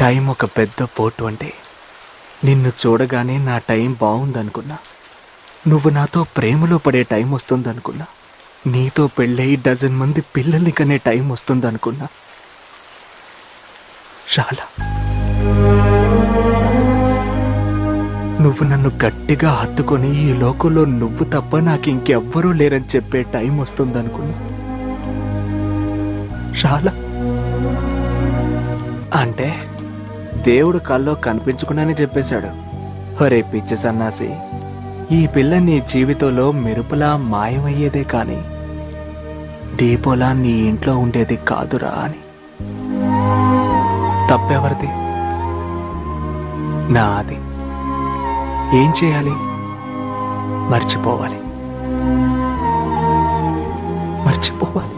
time ఒక పెద్ద photo అంటే నిన్ను చూడగానే నా టైం బాగుందనుకున్నా నువ్వు నాతో ప్రేమలో పడే టైం వస్తుందనుకున్నా నీతో పెళ్ళై డజన్ మంది పిల్లల్ని కనే టైం వస్తుందనుకున్నా చాలా నువ్వు నన్ను గట్టిగా హత్తుకొని ఈ లోకంలో నువ్వు తప్ప నాకు ఇంకెవ్వరూ లేరని చెప్పే టైం వస్తుందనుకున్నా చాలా అంటే దేవుడు కల్లో కనిపించకుండానే చెప్పేశాడు ఒరే పిచ్చి సన్నాసి ఈ పిల్ల నీ జీవితంలో మెరుపులా మాయమయ్యేదే కానీ దీపోలా నీ ఇంట్లో ఉండేది కాదురా అని తప్పెవరిది నాది ఏం చేయాలి మర్చిపోవాలి మర్చిపోవాలి